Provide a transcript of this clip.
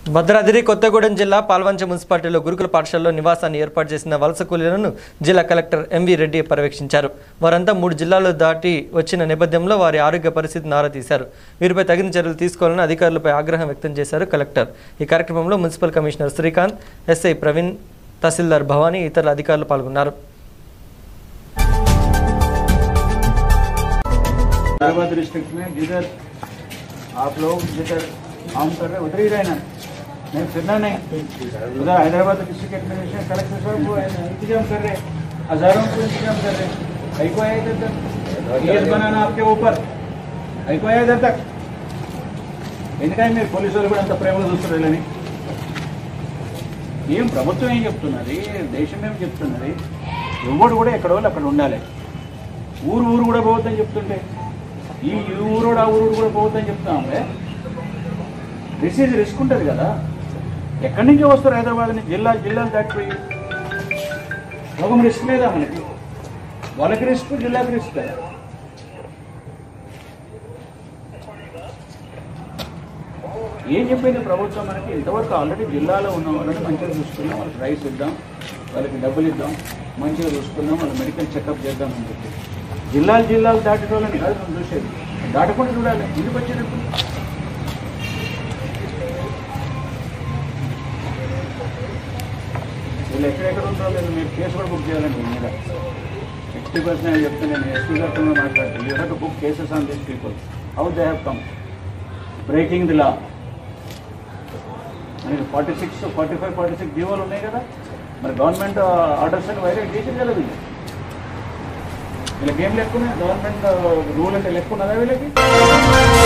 భద్రాద్రి కొత్తగూడెం జిల్లా పాల్వంచ మున్సిపాలిటీలో గురుకుల పాఠశాలలో నివాసాన్ని ఏర్పాటు చేసిన వలస కూలీలను జిల్లా కలెక్టర్ ఎంవి రెడ్డి పర్యవేక్షించారు వారంతా మూడు జిల్లాలు దాటి వచ్చిన నేపథ్యంలో వారి ఆరోగ్య పరిస్థితిని ఆరా తీశారు వీరిపై తగిన చర్యలు తీసుకోవాలని అధికారులపై ఆగ్రహం వ్యక్తం చేశారు కలెక్టర్ ఈ కార్యక్రమంలో municipal commissioner Srikanth SI Praveen తహసీల్దార్ భవానీ ఇతర అధికారులు పాల్గొన్నారు हैदराबाद डिस्ट्रिक्ट में जिधर आप लोग जिधर काम कर रहे हैं उधर ही रहना नहीं फिरना नहीं उधर हैदराबाद डिस्ट्रिक्ट एडमिनिस्ट्रेशन कलेक्टर साहब वो इंतजाम कर रहे हैं हजारों को इंतजाम कर रहे हैं कहीं को आया इधर तक केस बनाना आपके ऊपर कहीं को आया इधर तक ఎందుకని మీరు పోలీసు వాళ్ళు కూడా అంత ప్రేమగా చూస్తున్నారని ఏం ప్రభుత్వం ఏం చెప్తున్నది దేశం ఏం చెప్తున్నది ఎవడు కూడా ఎక్కడ వాళ్ళు అక్కడ ఉండాలి ఊరు ఊరు కూడా పోవద్దని చెప్తుంటే ఈ ఈ ఊరోడు ఆ ఊరు కూడా పోవద్దని చెప్తామంటే దిస్ ఈజ్ రిస్క్ ఉంటుంది కదా ఎక్కడి నుంచి వస్తారు హైదరాబాద్ నుంచి జిల్లా జిల్లాలు దాటిపోయి రోగం రిస్క్ లేదా మనకి వాళ్ళకి రిస్క్ జిల్లాకి రిస్క్ కదా ఏం చెప్పింది ప్రభుత్వం మనకి ఇంతవరకు ఆల్రెడీ జిల్లాలో ఉన్న వాళ్ళని మంచిగా చూసుకున్నాం వాళ్ళకి రైస్ ఇద్దాం వాళ్ళకి డబ్బులు ఇద్దాం మంచిగా చూసుకుందాం వాళ్ళ మెడికల్ చెకప్ చేద్దాం అని చెప్పి జిల్లాలు జిల్లాలు దాటిన వాళ్ళని కాదు మనం చూసేది దాటకుండా చూడాలి ఎందుకు వచ్చేటప్పుడు వీళ్ళు ఎక్కడెక్కడ ఉంటారో లేదు మీరు కేసు కూడా బుక్ చేయాలండి మీ మీద సిక్స్టీ పర్సెంట్ అని చెప్తే నేను ఎస్పీ గారితో కూడా మాట్లాడతాను you have to book cases on these people how they have come breaking the law మనకి forty six forty five forty six జీవోలు ఉన్నాయి కదా మరి గవర్నమెంట్ ఆర్డర్స్ అని వైరేట్ చేసింది కదా వీళ్ళు వీళ్ళకి ఏం లెక్కున్నాయి గవర్నమెంట్ రూల్ అంటే లెక్కున్నదా వీళ్ళకి